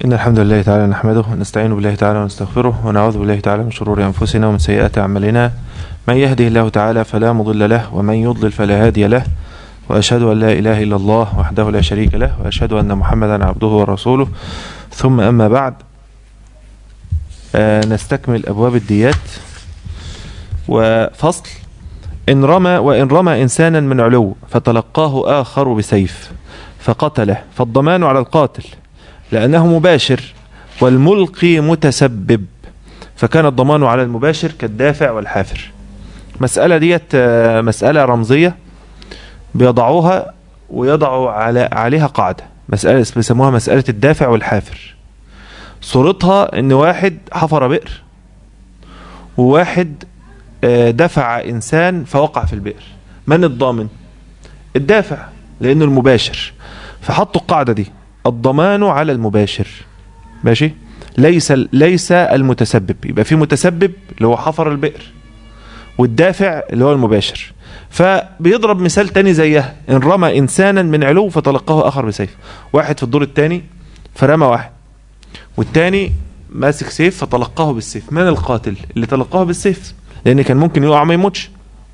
إن الحمد لله تعالى نحمده ونستعين بالله تعالى ونستغفره ونعوذ بالله تعالى من شرور أنفسنا ومن سيئات أعمالنا من يهده الله تعالى فلا مضل له ومن يضلل فلا هادي له وأشهد أن لا إله إلا الله وحده لا شريك له وأشهد أن محمدا عبده ورسوله ثم أما بعد آه نستكمل أبواب الديات وفصل إن رمى وإن رمى إنسانا من علو فتلقاه آخر بسيف فقتله فالضمان على القاتل لأنه مباشر والملقي متسبب فكان الضمان على المباشر كالدافع والحافر مسألة ديت مسألة رمزية بيضعوها ويضعوا على عليها قاعدة مسألة بيسموها مسألة الدافع والحافر صورتها ان واحد حفر بئر وواحد دفع انسان فوقع في البئر من الضامن الدافع لانه المباشر فحطوا القاعدة دي الضمان على المباشر ماشي ليس ليس المتسبب يبقى في متسبب اللي هو حفر البئر والدافع اللي هو المباشر فبيضرب مثال تاني زيها ان رمى انسانا من علو فتلقاه اخر بسيف واحد في الدور الثاني فرمى واحد والتاني ماسك سيف فتلقاه بالسيف من القاتل اللي تلقاه بالسيف لان كان ممكن يقع ما يموتش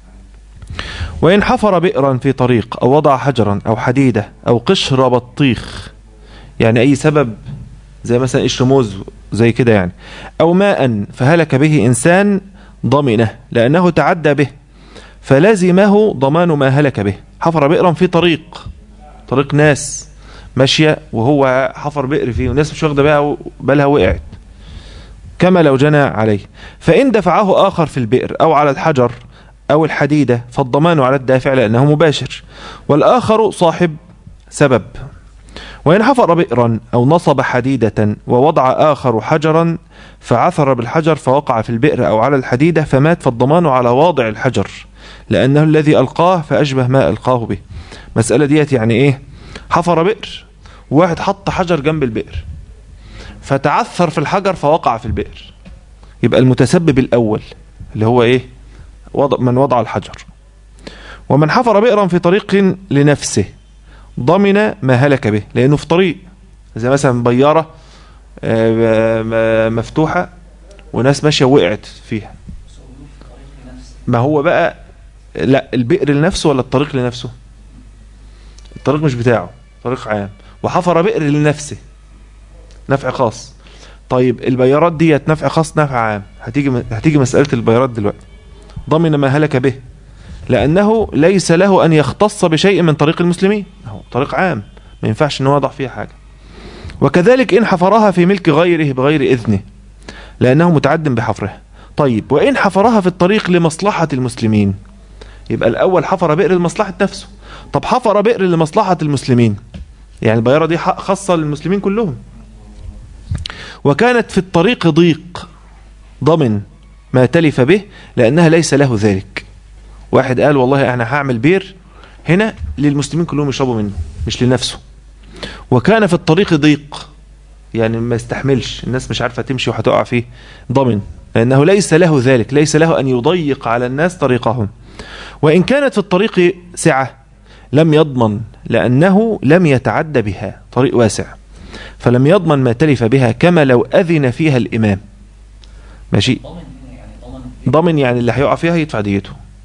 وإن حفر بئرا في طريق أو وضع حجرا أو حديدة أو قشر بطيخ يعني أي سبب زي مثلا قشر موز زي كده يعني أو ماء فهلك به إنسان ضمنه لأنه تعدى به فلزمه ضمان ما هلك به حفر بئرا في طريق طريق ناس ماشية وهو حفر بئر فيه وناس مش واخدة بالها وقعت كما لو جنى عليه فإن دفعه آخر في البئر أو على الحجر أو الحديدة فالضمان على الدافع لأنه مباشر والآخر صاحب سبب وإن حفر بئرا أو نصب حديدة ووضع آخر حجرا فعثر بالحجر فوقع في البئر أو على الحديدة فمات فالضمان على واضع الحجر لأنه الذي ألقاه فأشبه ما ألقاه به مسألة ديت يعني إيه حفر بئر وواحد حط حجر جنب البئر فتعثر في الحجر فوقع في البئر يبقى المتسبب الأول اللي هو إيه وضع من وضع الحجر ومن حفر بئرا في طريق لنفسه ضمن ما هلك به لأنه في طريق زي مثلا بيارة مفتوحة وناس ماشية وقعت فيها ما هو بقى لا البئر لنفسه ولا الطريق لنفسه الطريق مش بتاعه طريق عام وحفر بئر لنفسه نفع خاص طيب البيارات ديت نفع خاص نفع عام هتيجي هتيجي مسألة البيارات دلوقتي ضمن ما هلك به لأنه ليس له أن يختص بشيء من طريق المسلمين هو طريق عام ما ينفعش أنه يضع فيها حاجة وكذلك إن حفرها في ملك غيره بغير إذنه لأنه متعد بحفرها طيب وإن حفرها في الطريق لمصلحة المسلمين يبقى الأول حفر بئر لمصلحة نفسه طب حفر بئر لمصلحة المسلمين يعني البيارة دي خاصة للمسلمين كلهم وكانت في الطريق ضيق ضمن ما تلف به لأنها ليس له ذلك واحد قال والله أنا هعمل بير هنا للمسلمين كلهم يشربوا منه مش لنفسه وكان في الطريق ضيق يعني ما يستحملش الناس مش عارفة تمشي وهتقع فيه ضمن لأنه ليس له ذلك ليس له أن يضيق على الناس طريقهم وإن كانت في الطريق سعة لم يضمن لأنه لم يتعد بها طريق واسع فلم يضمن ما تلف بها كما لو أذن فيها الإمام ماشي ضمن يعني اللي هيقع فيها يدفع ديته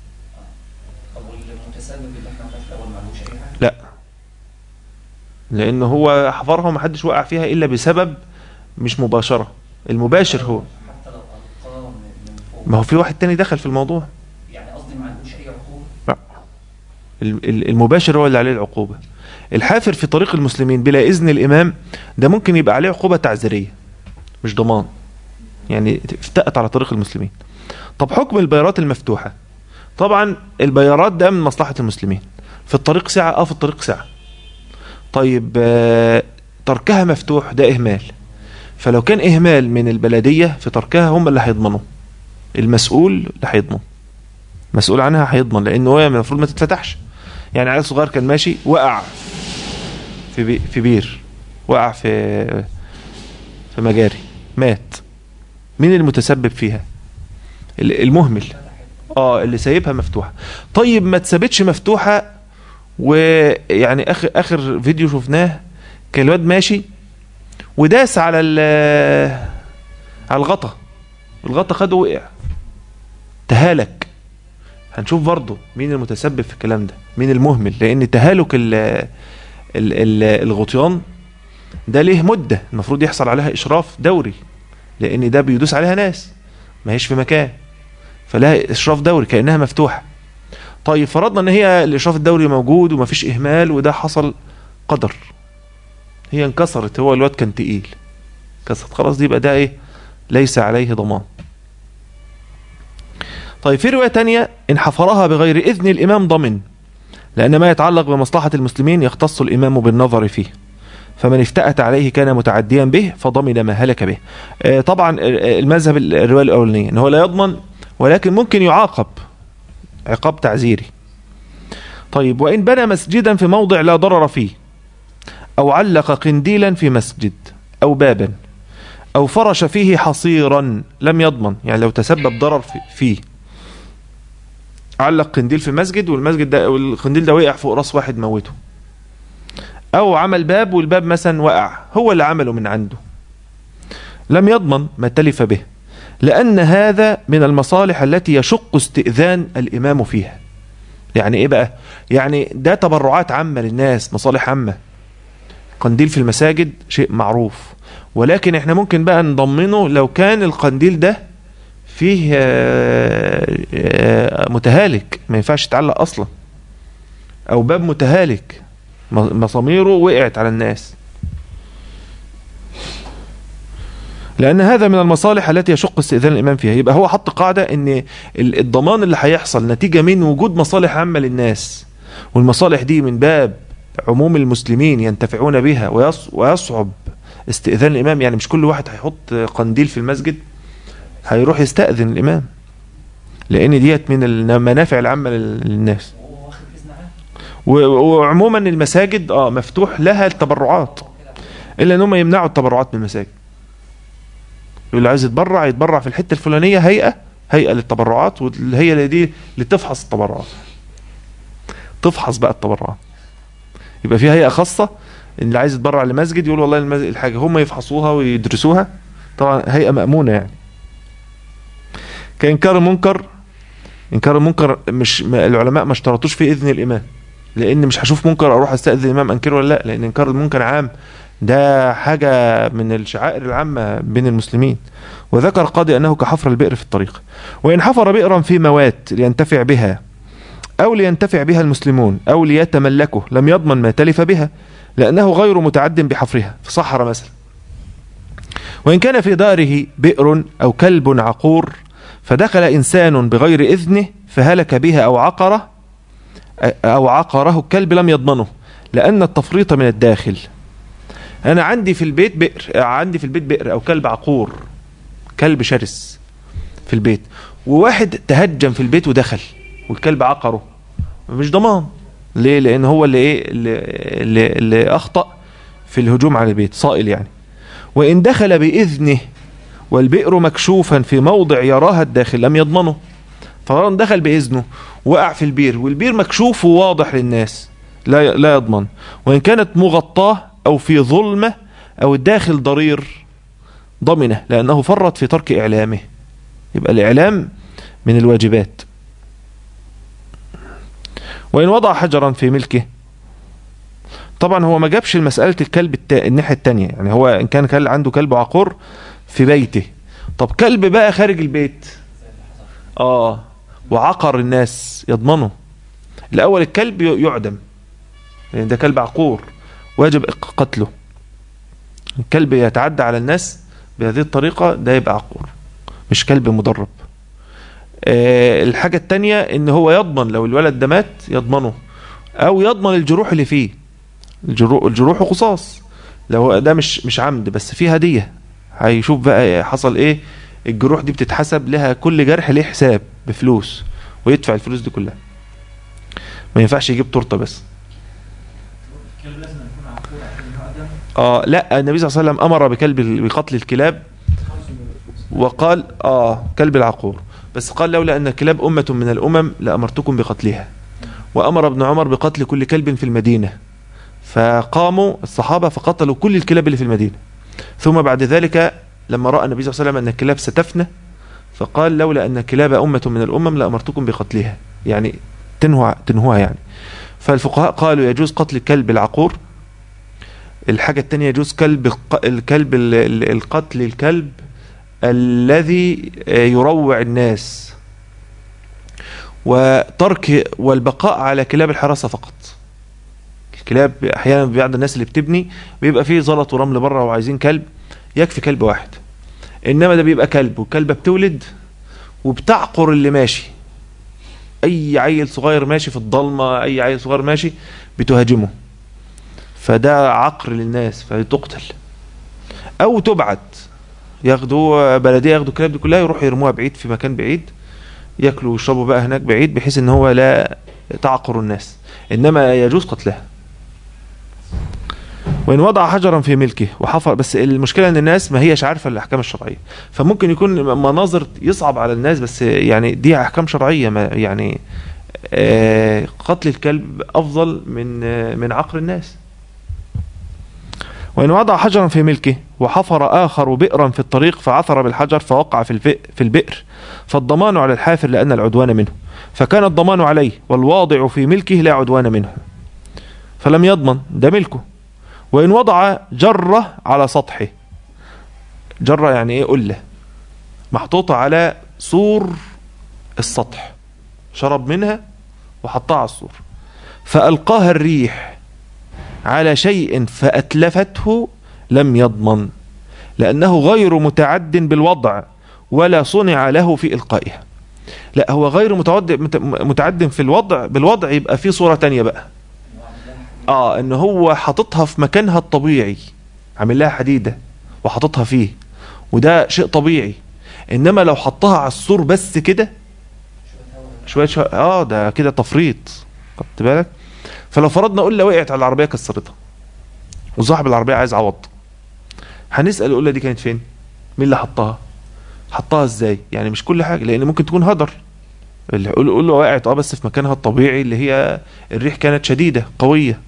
لا لان هو حفرها ومحدش وقع فيها الا بسبب مش مباشرة المباشر هو ما هو في واحد تاني دخل في الموضوع يعني قصدي ما عندوش اي عقوبة لا المباشر هو اللي عليه العقوبة الحافر في طريق المسلمين بلا اذن الامام ده ممكن يبقى عليه عقوبة تعزيرية مش ضمان يعني افتقت على طريق المسلمين طب حكم البيارات المفتوحة طبعا البيارات ده من مصلحة المسلمين في الطريق ساعة اه في الطريق ساعة طيب آه تركها مفتوح ده اهمال فلو كان اهمال من البلدية في تركها هم اللي هيضمنوا المسؤول اللي هيضمن مسؤول عنها هيضمن لانه هو المفروض ما تتفتحش يعني عيل صغير كان ماشي وقع في بي في بير وقع في في مجاري مات مين المتسبب فيها المهمل اه اللي سايبها مفتوحه طيب ما تسابتش مفتوحه ويعني اخر اخر فيديو شفناه كان الواد ماشي وداس على ال- على الغطا الغطا خده وقع تهالك هنشوف برضه مين المتسبب في الكلام ده مين المهمل لان تهالك ال ال ال الغطيان ده ليه مدة المفروض يحصل عليها إشراف دوري لأن ده بيدوس عليها ناس ما هيش في مكان فلها إشراف دوري كأنها مفتوحة طيب فرضنا ان هي الاشراف الدوري موجود ومفيش اهمال وده حصل قدر هي انكسرت هو الواد كان تقيل كسرت خلاص دي يبقى ده ايه ليس عليه ضمان طيب في رواية تانية إن حفرها بغير إذن الإمام ضمن لأن ما يتعلق بمصلحة المسلمين يختص الإمام بالنظر فيه فمن افتأت عليه كان متعديا به فضمن ما هلك به آه، طبعا آه، المذهب الرواية الأولانية إن هو لا يضمن ولكن ممكن يعاقب عقاب تعزيري طيب وإن بنى مسجدا في موضع لا ضرر فيه أو علق قنديلا في مسجد أو بابا أو فرش فيه حصيرا لم يضمن يعني لو تسبب ضرر في- فيه علق قنديل في مسجد والمسجد ده والقنديل ده وقع فوق راس واحد موته أو عمل باب والباب مثلا وقع هو اللي عمله من عنده لم يضمن ما تلف به لأن هذا من المصالح التي يشق استئذان الإمام فيها يعني إيه بقى يعني ده تبرعات عامة للناس مصالح عامة قنديل في المساجد شيء معروف ولكن احنا ممكن بقى نضمنه لو كان القنديل ده فيه آه، آه، متهالك ما ينفعش يتعلق اصلا او باب متهالك م- مساميره وقعت على الناس لان هذا من المصالح التي يشق استئذان الامام فيها يبقى هو حط قاعده ان ال- الضمان اللي هيحصل نتيجه من وجود مصالح عامه للناس والمصالح دي من باب عموم المسلمين ينتفعون بها ويص- ويصعب استئذان الامام يعني مش كل واحد هيحط قنديل في المسجد هيروح يستأذن الامام لان ديت من المنافع العامه لل- للناس وهو واخد اذن عنه و- وعموما المساجد اه مفتوح لها التبرعات الا ان هم يمنعوا التبرعات من المساجد اللي عايز يتبرع يتبرع في الحته الفلانيه هيئه هيئه للتبرعات والهيئه اللي دي اللي تفحص التبرعات تفحص بقى التبرعات يبقى في هيئه خاصه اللي عايز يتبرع لمسجد يقول والله المسجد الحاجه هم يفحصوها ويدرسوها طبعا هيئه مامونه يعني كانكار المنكر انكار المنكر مش ما العلماء ما اشترطوش في اذن الامام لان مش هشوف منكر اروح استاذن الامام انكره ولا لا لان انكار المنكر عام ده حاجه من الشعائر العامه بين المسلمين وذكر القاضي انه كحفر البئر في الطريق وان حفر بئرا في موات لينتفع بها او لينتفع بها المسلمون او ليتملكه لم يضمن ما تلف بها لانه غير متعد بحفرها في صحراء مثلا وان كان في داره بئر او كلب عقور فدخل انسان بغير اذنه فهلك بها او عقره او عقره الكلب لم يضمنه لان التفريط من الداخل انا عندي في البيت بئر عندي في البيت بئر او كلب عقور كلب شرس في البيت وواحد تهجم في البيت ودخل والكلب عقره مش ضمان ليه لان هو اللي ايه اللي, اللي, اللي اخطا في الهجوم على البيت صائل يعني وان دخل باذنه والبئر مكشوفا في موضع يراها الداخل لم يضمنه فطبعا دخل باذنه وقع في البير والبير مكشوف وواضح للناس لا لا يضمن وان كانت مغطاه او في ظلمه او الداخل ضرير ضمنه لانه فرط في ترك اعلامه يبقى الاعلام من الواجبات وان وضع حجرا في ملكه طبعا هو ما جابش مساله الكلب التا... الناحيه الثانيه يعني هو ان كان كلب عنده كلب عقور في بيته طب كلب بقى خارج البيت اه وعقر الناس يضمنه الاول الكلب ي- يعدم لان ده كلب عقور واجب قتله الكلب يتعدى على الناس بهذه الطريقة ده يبقى عقور مش كلب مدرب آه الحاجة التانية ان هو يضمن لو الولد ده مات يضمنه او يضمن الجروح اللي فيه الجروح, الجروح قصاص لو هو ده مش مش عمد بس فيه هدية هيشوف بقى حصل ايه الجروح دي بتتحسب لها كل جرح ليه حساب بفلوس ويدفع الفلوس دي كلها ما ينفعش يجيب تورته بس الكلب لازم يكون عقور عشان يعدم اه لا النبي صلى الله عليه وسلم امر بكلب بقتل الكلاب وقال اه كلب العقور بس قال لولا ان الكلاب امه من الامم لامرتكم بقتلها وامر ابن عمر بقتل كل كلب في المدينه فقاموا الصحابه فقتلوا كل الكلاب اللي في المدينه ثم بعد ذلك لما راى النبي صلى الله عليه وسلم ان الكلاب ستفنى فقال لولا ان الكلاب امه من الامم لامرتكم بقتلها يعني تنهوا تنهوها يعني فالفقهاء قالوا يجوز قتل الكلب العقور الحاجة التانية يجوز كلب الق- الكلب ال- ال- القتل الكلب الذي آه، يروع الناس وترك والبقاء على كلاب الحراسة فقط الكلاب احيانا بعض الناس اللي بتبني بيبقى فيه زلط ورمل بره وعايزين كلب يكفي كلب واحد انما ده بيبقى كلب والكلبه بتولد وبتعقر اللي ماشي اي عيل صغير ماشي في الضلمه اي عيل صغير ماشي بتهاجمه فده عقر للناس فتقتل او تبعد ياخدوا بلديه ياخدوا الكلاب دي كلها يروحوا يرموها بعيد في مكان بعيد ياكلوا ويشربوا بقى هناك بعيد بحيث ان هو لا تعقر الناس انما يجوز قتلها وان وضع حجرا في ملكه وحفر بس المشكله ان الناس ما هيش عارفه الاحكام الشرعيه فممكن يكون مناظر يصعب على الناس بس يعني دي احكام شرعيه ما يعني آه، قتل الكلب افضل من آه، من عقر الناس وإن وضع حجرا في ملكه وحفر آخر بئرا في الطريق فعثر بالحجر فوقع في الفئ- في البئر فالضمان على الحافر لأن العدوان منه فكان الضمان عليه والواضع في ملكه لا عدوان منه فلم يضمن ده ملكه وإن وضع جرة على سطحه جرة يعني إيه قلة محطوطة على سور السطح شرب منها وحطها على السور فألقاها الريح على شيء فأتلفته لم يضمن لأنه غير متعد بالوضع ولا صنع له في إلقائها لا هو غير متعد مت- متعد في الوضع بالوضع يبقى في صورة تانية بقى اه ان هو حاططها في مكانها الطبيعي عامل لها حديدة وحاططها فيه وده شيء طبيعي انما لو حطها على السور بس كده شوية شوية اه ده كده تفريط خدت بالك فلو فرضنا قلة وقعت على العربية كسرتها وصاحب العربية عايز عوض هنسأل القلة دي كانت فين مين اللي حطها حطها ازاي يعني مش كل حاجة لان ممكن تكون هدر القلة وقعت اه بس في مكانها الطبيعي اللي هي الريح كانت شديدة قوية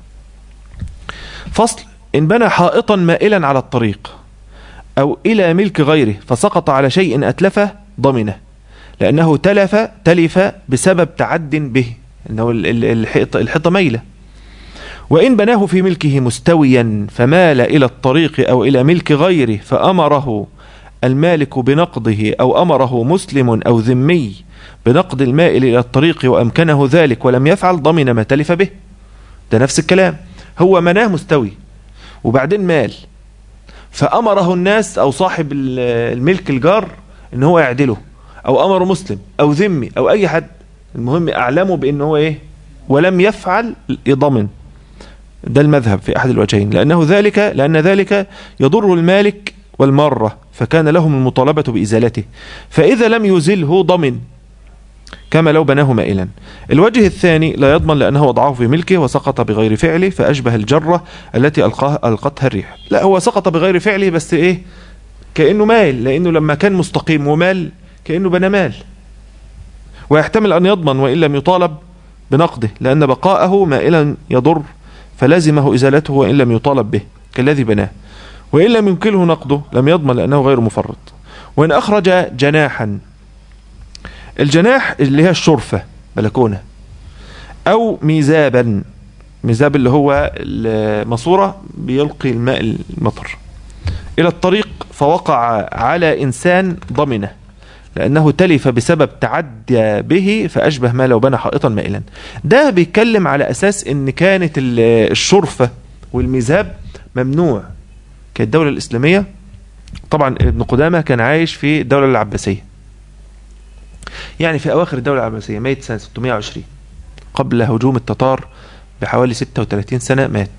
فصل إن بنى حائطا مائلا على الطريق أو إلى ملك غيره فسقط على شيء أتلفه ضمنه لأنه تلف تلف بسبب تعد به أنه ال- ال- الحيطة, الحيطة ميلة وإن بناه في ملكه مستويا فمال إلى الطريق أو إلى ملك غيره فأمره المالك بنقضه أو أمره مسلم أو ذمي بنقد المائل إلى الطريق وأمكنه ذلك ولم يفعل ضمن ما تلف به ده نفس الكلام هو مناه مستوي وبعدين مال فأمره الناس أو صاحب ال- الملك الجار إن هو يعدله أو أمره مسلم أو ذمي أو أي حد المهم أعلمه بأن هو إيه ولم يفعل ضمن ده المذهب في أحد الوجهين لأنه ذلك لأن ذلك يضر المالك والمارة فكان لهم المطالبة بإزالته فإذا لم يزله ضمن كما لو بناه مائلا الوجه الثاني لا يضمن لأنه وضعه في ملكه وسقط بغير فعله فأشبه الجرة التي ألقاها ألقتها الريح لا هو سقط بغير فعله بس إيه كأنه مال لأنه لما كان مستقيم ومال كأنه بنى مال ويحتمل أن يضمن وإن لم يطالب بنقده لأن بقاءه مائلا يضر فلازمه إزالته وإن لم يطالب به كالذي بناه وإن لم يمكنه نقده لم يضمن لأنه غير مفرط وإن أخرج جناحا الجناح اللي هي الشرفة بلكونة أو ميزابا ميزاب اللي هو الماسورة بيلقي الماء المطر إلى الطريق فوقع على إنسان ضمنه لأنه تلف بسبب تعدى به فأشبه ما لو بنى حائطا مائلا ده بيتكلم على أساس إن كانت ال- الشرفة والميزاب ممنوع كانت الدولة الإسلامية طبعا ابن قدامة كان عايش في الدولة العباسية يعني في أواخر الدولة العباسية ميت سنة 620 قبل هجوم التتار بحوالي 36 سنة مات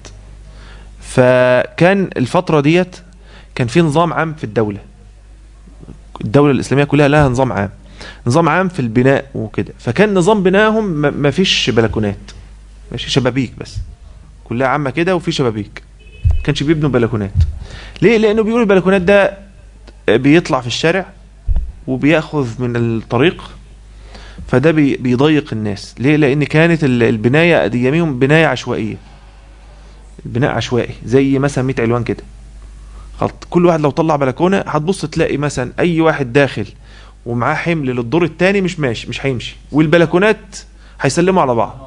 فكان الفترة ديت كان في نظام عام في الدولة الدولة الإسلامية كلها لها نظام عام نظام عام في البناء وكده فكان نظام بنائهم ما- ما فيش بلكونات ماشي شبابيك بس كلها عامة كده وفي شبابيك كانش بيبنوا بلكونات ليه لأنه بيقولوا البلكونات ده بيطلع في الشارع وبياخذ من الطريق فده بي- بيضيق الناس ليه لان كانت ال- البنايه اياميهم بنايه عشوائيه البناء عشوائي زي مثلا 100 علوان كده خلاص كل واحد لو طلع بلكونه هتبص تلاقي مثلا اي واحد داخل ومعاه حمل للدور الثاني مش ماشي مش هيمشي والبلكونات هيسلموا على بعض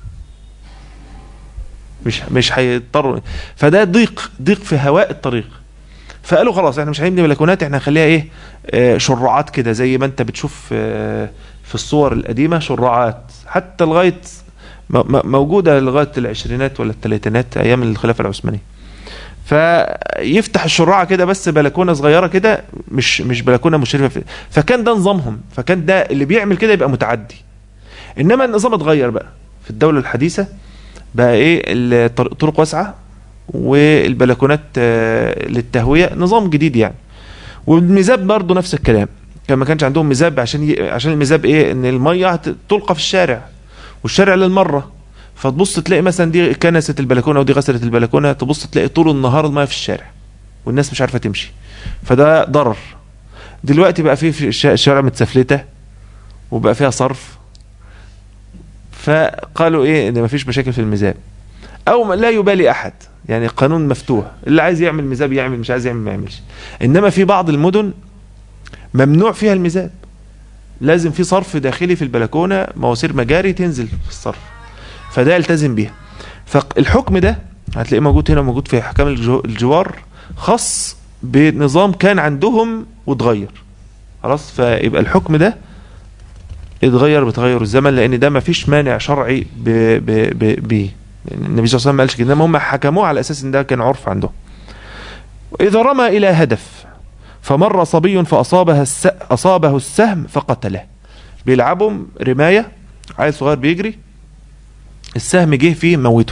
مش مش هيضطروا فده ضيق ضيق في هواء الطريق فقالوا خلاص احنا مش هنبني بلكونات احنا هنخليها ايه آه شرعات كده زي ما انت بتشوف آه في الصور القديمه شرعات حتى لغايه م- م- موجوده لغايه العشرينات ولا الثلاثينات ايام الخلافه العثمانيه فيفتح الشراعه كده بس بلكونه صغيره كده مش مش بلكونه مشرفه في فكان ده نظامهم فكان ده اللي بيعمل كده يبقى متعدي انما النظام اتغير بقى في الدوله الحديثه بقى ايه الطرق طرق واسعه والبلكونات آه، للتهويه نظام جديد يعني والميزاب برضه نفس الكلام كان ما كانش عندهم ميزاب عشان ي... عشان الميزاب ايه ان الميه هت- تلقى في الشارع والشارع للمره فتبص تلاقي مثلا دي كنست البلكونه ودي غسلت البلكونه تبص تلاقي طول النهار الميه في الشارع والناس مش عارفه تمشي فده ضرر دلوقتي بقى في في الش- الشارع متسفلته وبقى فيها صرف فقالوا ايه ان مفيش مشاكل في الميزاب او ما- لا يبالي احد يعني قانون مفتوح اللي عايز يعمل ميزاب يعمل مش عايز يعمل ما يعملش انما في بعض المدن ممنوع فيها الميزاب لازم في صرف داخلي في البلكونه مواسير مجاري تنزل في الصرف فده يلتزم بيها فالحكم ده هتلاقيه موجود هنا موجود في احكام الجو- الجوار خاص بنظام كان عندهم واتغير خلاص فيبقى الحكم ده اتغير بتغير الزمن لان ده ما فيش مانع شرعي ب ب ب بيه لأن النبي صلى الله عليه وسلم ما قالش كده انما هم حكموه على اساس ان ده كان عرف عندهم اذا رمى الى هدف فمر صبي فاصابها الس... اصابه السهم فقتله بيلعبوا رمايه عيل صغير بيجري السهم جه فيه موته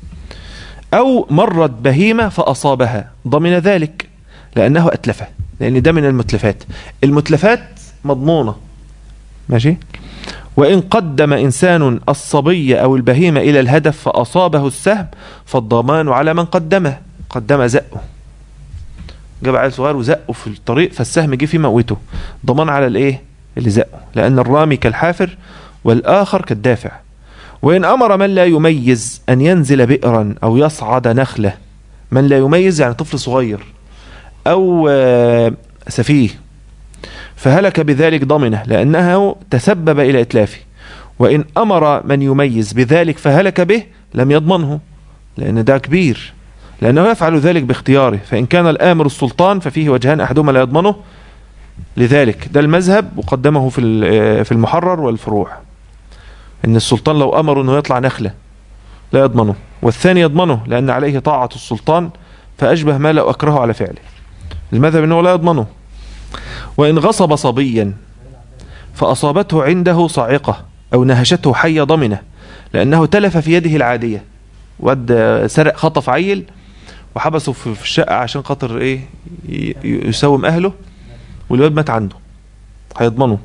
او مرت بهيمه فاصابها ضمن ذلك لانه اتلفه لان ده من المتلفات المتلفات مضمونه ماشي وإن قدم إنسان الصبي أو البهيمة إلى الهدف فأصابه السهم فالضمان على من قدمه قدم زقه جاب عيل صغير وزقه في الطريق فالسهم جه فيه موته ضمان على الايه اللي زقه لأن الرامي كالحافر والآخر كالدافع وإن أمر من لا يميز أن ينزل بئرا أو يصعد نخلة من لا يميز يعني طفل صغير أو آه، سفيه فهلك بذلك ضمنه لأنه تسبب إلى إتلافه وإن أمر من يميز بذلك فهلك به لم يضمنه لأن ده كبير لأنه يفعل ذلك باختياره فإن كان الآمر السلطان ففيه وجهان أحدهما لا يضمنه لذلك ده المذهب وقدمه في ال- في المحرر والفروع إن السلطان لو أمر أنه يطلع نخلة لا يضمنه والثاني يضمنه لأن عليه طاعة السلطان فأشبه ما لو أكرهه على فعله المذهب أنه لا يضمنه وإن غصب صبيا فأصابته عنده صاعقة أو نهشته حية ضمنة لأنه تلف في يده العادية ود سرق خطف عيل وحبسه في في الشقة عشان خاطر إيه ي- ي- يساوم أهله والواد مات عنده هيضمنه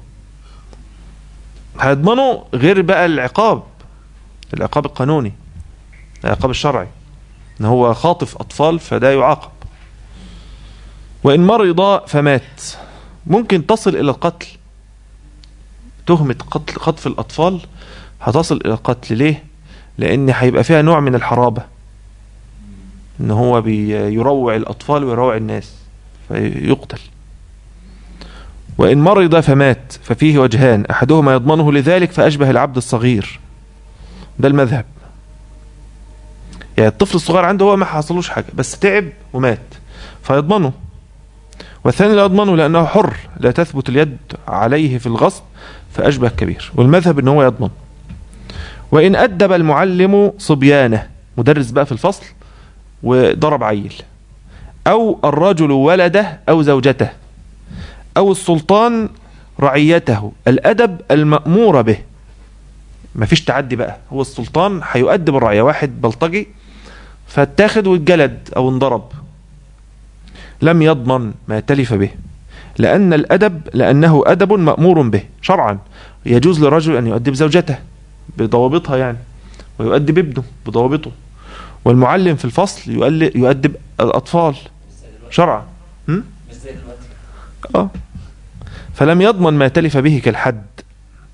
هيضمنه غير بقى العقاب العقاب القانوني العقاب الشرعي ان هو خاطف اطفال فده يعاقب وان مرض فمات ممكن تصل الى القتل تهمة قتل خطف الاطفال هتصل الى القتل ليه لان هيبقى فيها نوع من الحرابة ان هو بيروع الاطفال ويروع الناس فيقتل وإن مرض فمات ففيه وجهان أحدهما يضمنه لذلك فأشبه العبد الصغير ده المذهب يعني الطفل الصغير عنده هو ما حصلوش حاجة بس تعب ومات فيضمنه والثاني لا يضمنه لأنه حر لا تثبت اليد عليه في الغصب فأشبه كبير والمذهب أنه هو يضمن وإن أدب المعلم صبيانه مدرس بقى في الفصل وضرب عيل أو الرجل ولده أو زوجته أو السلطان رعيته الأدب المأمور به مفيش تعدي بقى هو السلطان هيؤدب الرعية واحد بلطجي فاتاخد واتجلد أو انضرب لم يضمن ما تلف به لأن الأدب لأنه أدب مأمور به شرعا يجوز لرجل أن يؤدب زوجته بضوابطها يعني ويؤدب ابنه بضوابطه والمعلم في الفصل يؤل- يؤدب الأطفال شرعا هم؟ مش زي دلوقتي اه فلم يضمن ما تلف به كالحد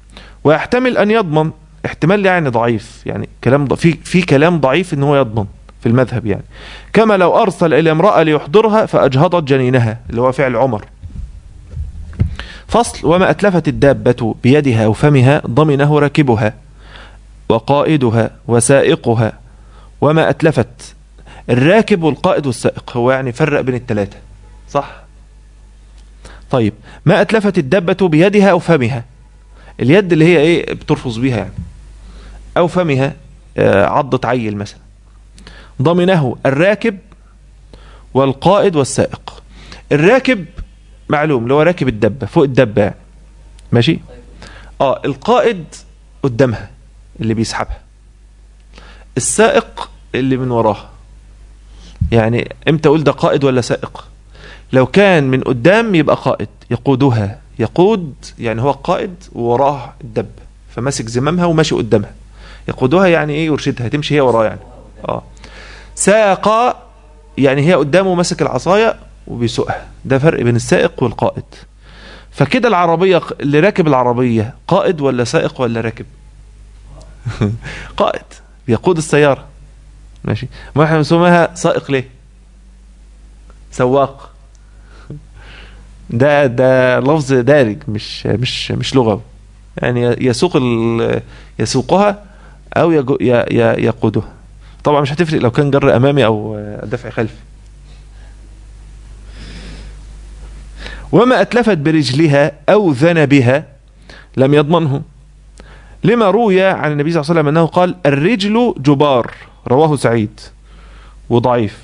ويحتمل ان يضمن احتمال يعني ضعيف يعني كلام ض... في في كلام ضعيف ان هو يضمن في المذهب يعني كما لو أرسل إلى امرأة ليحضرها فأجهضت جنينها اللي هو فعل عمر فصل وما أتلفت الدابة بيدها أو فمها ضمنه راكبها وقائدها وسائقها وما أتلفت الراكب والقائد والسائق هو يعني فرق بين الثلاثة صح طيب ما أتلفت الدابة بيدها أو فمها اليد اللي هي إيه بترفض بيها يعني أو فمها آه، عضة عيل مثلا ضمنه الراكب والقائد والسائق الراكب معلوم اللي هو راكب الدبة فوق الدبة يعني ماشي اه القائد قدامها اللي بيسحبها السائق اللي من وراها يعني امتى اقول ده قائد ولا سائق لو كان من قدام يبقى قائد يقودها يقود يعني هو القائد ووراه الدب فماسك زمامها وماشي قدامها يقودها يعني ايه يرشدها تمشي هي وراه يعني اه ساق يعني هي قدامه ماسك العصايه وبيسوقها ده فرق بين السائق والقائد فكده العربيه اللي راكب العربيه قائد ولا سائق ولا راكب قائد بيقود السياره ماشي ما احنا بنسميها سائق ليه سواق ده ده لفظ دارج مش مش مش لغوي يعني يسوق ال- يسوقها او يجو- ي- ي- يقودها طبعا مش هتفرق لو كان جر امامي او دفع خلفي وما اتلفت برجلها او ذنبها لم يضمنه لما روي عن النبي صلى الله عليه وسلم انه قال الرجل جبار رواه سعيد وضعيف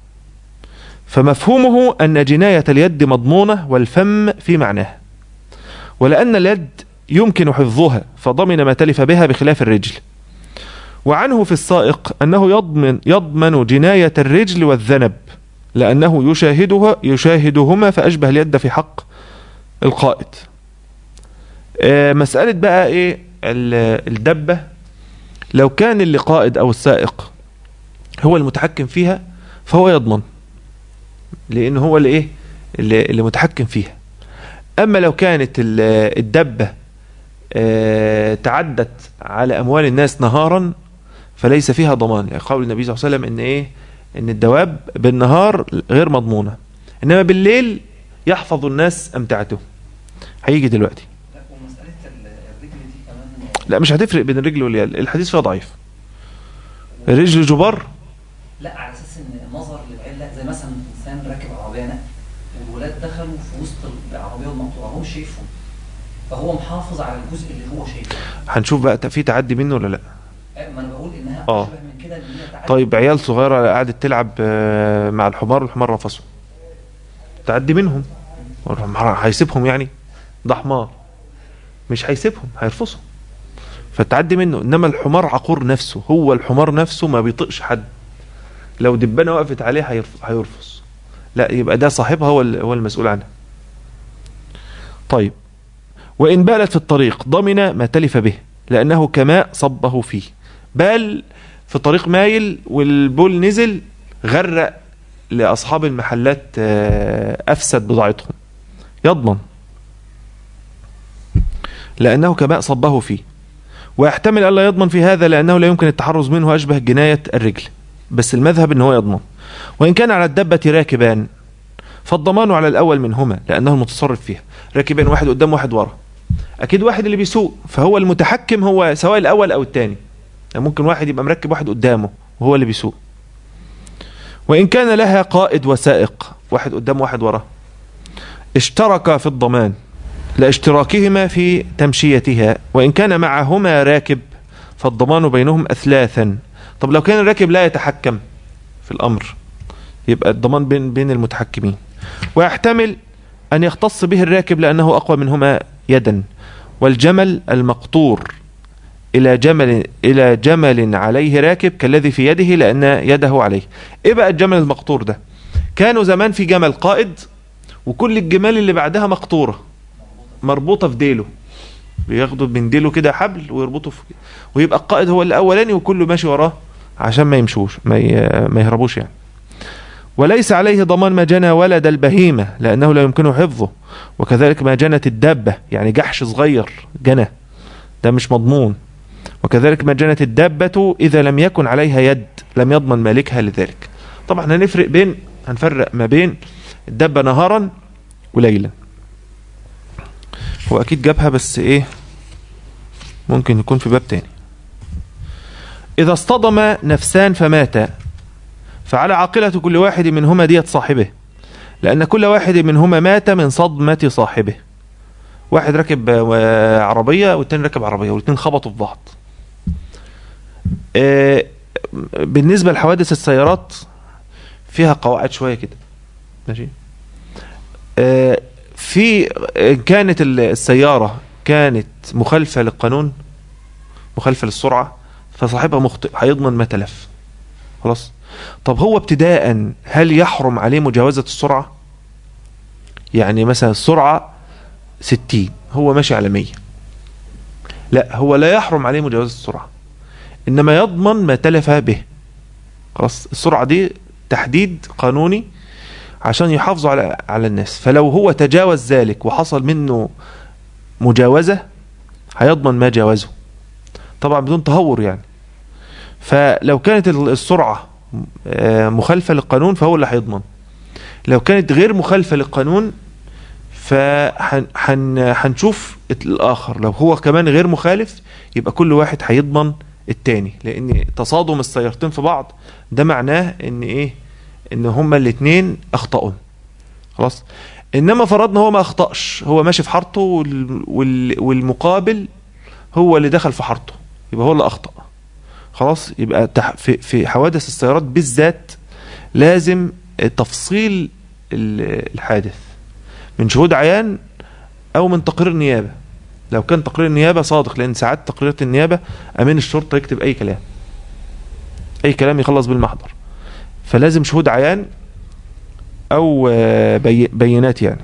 فمفهومه ان جنايه اليد مضمونه والفم في معناه ولان اليد يمكن حفظها فضمن ما تلف بها بخلاف الرجل وعنه في السائق انه يضمن يضمن جنايه الرجل والذنب لانه يشاهدها يشاهدهما فاشبه اليد في حق القائد آه، مساله بقى ايه ال- الدبه لو كان اللي قائد او السائق هو المتحكم فيها فهو يضمن لان هو اللي ايه اللي, اللي متحكم فيها اما لو كانت ال- الدبه آه، تعدت على اموال الناس نهارا فليس فيها ضمان يعني قول النبي صلى الله عليه وسلم ان ايه ان الدواب بالنهار غير مضمونه انما بالليل يحفظ الناس امتعتهم هيجي دلوقتي لا ومسألة ال- الرجل دي كمان لا مش هتفرق بين الرجل واليد الحديث فيها ضعيف الرجل جبار لا على اساس ان نظر للعله زي مثلا انسان راكب عربيه نقل والولاد دخلوا في وسط العربيه المقطوعه هو مش شايفهم فهو محافظ على الجزء اللي هو شايفه هنشوف بقى في تعدي منه ولا لا آه، ما انا بقول انها آه. اشبه من كده ان هي تعدي طيب عيال صغيره قعدت تلعب آه، مع الحمار والحمار رفصه تعدي منهم الحمار هيسيبهم يعني ده حمار مش هيسيبهم هيرفصهم فتعدي منه انما الحمار عقور نفسه هو الحمار نفسه ما بيطقش حد لو دبانه وقفت عليه هيرف- هيرفص لا يبقى ده صاحبها هو ال- هو المسؤول عنها طيب وإن بالت في الطريق ضمن ما تلف به لأنه كماء صبه فيه بال في طريق مايل والبول نزل غرق لأصحاب المحلات آه، أفسد بضاعتهم يضمن لأنه كماء صبه فيه ويحتمل ألا يضمن في هذا لأنه لا يمكن التحرز منه أشبه جناية الرجل بس المذهب أنه يضمن وإن كان على الدبة راكبان فالضمان على الأول منهما لأنه المتصرف فيها راكبين واحد قدام واحد ورا أكيد واحد اللي بيسوق فهو المتحكم هو سواء الأول أو الثاني يعني ممكن واحد يبقى مركب واحد قدامه وهو اللي بيسوق وإن كان لها قائد وسائق واحد قدام واحد وراه اشتركا في الضمان لاشتراكهما في تمشيتها وإن كان معهما راكب فالضمان بينهم أثلاثا طب لو كان الراكب لا يتحكم في الأمر يبقى الضمان بين بين المتحكمين ويحتمل أن يختص به الراكب لأنه أقوى منهما يدا والجمل المقطور إلى جمل إلى جمل عليه راكب كالذي في يده لأن يده عليه إيه بقى الجمل المقطور ده كانوا زمان في جمل قائد وكل الجمال اللي بعدها مقطورة مربوطة في ديله بياخدوا من ديله كده حبل ويربطوا في ويبقى القائد هو الأولاني وكله ماشي وراه عشان ما يمشوش ما, ي... ما يهربوش يعني وليس عليه ضمان ما جنى ولد البهيمة لأنه لا يمكنه حفظه وكذلك ما جنت الدابة يعني جحش صغير جنى ده مش مضمون وكذلك ما جنت الدابة إذا لم يكن عليها يد لم يضمن مالكها لذلك طبعا هنفرق بين هنفرق ما بين الدابة نهارا وليلا هو اكيد جابها بس ايه ممكن يكون في باب تاني اذا اصطدم نفسان فماتا فعلى عاقلة كل واحد منهما دية صاحبه لأن كل واحد منهما مات من صدمة صاحبه واحد راكب آه، عربية والتاني راكب عربية والاتنين خبطوا في بعض آه، بالنسبة لحوادث السيارات فيها قواعد شوية كده ماشي آه، في إن كانت ال- السيارة كانت مخالفة للقانون مخالفة للسرعة فصاحبها مخطئ هيضمن ما تلف خلاص طب هو ابتداء هل يحرم عليه مجاوزة السرعة يعني مثلا السرعة 60 هو ماشي على 100 لا هو لا يحرم عليه مجاوزة السرعة انما يضمن ما تلف به خلاص السرعة دي تحديد قانوني عشان يحافظوا على على الناس فلو هو تجاوز ذلك وحصل منه مجاوزة هيضمن ما جاوزه طبعا بدون تهور يعني فلو كانت ال- السرعة آه، مخالفة للقانون فهو اللي هيضمن لو كانت غير مخالفة للقانون فهنشوف الآخر لو هو كمان غير مخالف يبقى كل واحد هيضمن التاني لأن تصادم السيارتين في بعض ده معناه ان ايه ان هما الاتنين اخطأوا خلاص انما فرضنا هو ما اخطأش هو ماشي في حارته وال... وال... والمقابل هو اللي دخل في حارته يبقى هو اللي اخطأ خلاص يبقى تح... في في حوادث السيارات بالذات لازم تفصيل ال- الحادث من شهود عيان او من تقرير نيابه لو كان تقرير النيابه صادق لان ساعات تقريرات النيابه امين الشرطه يكتب اي كلام اي كلام يخلص بالمحضر فلازم شهود عيان او آه، بي... بينات يعني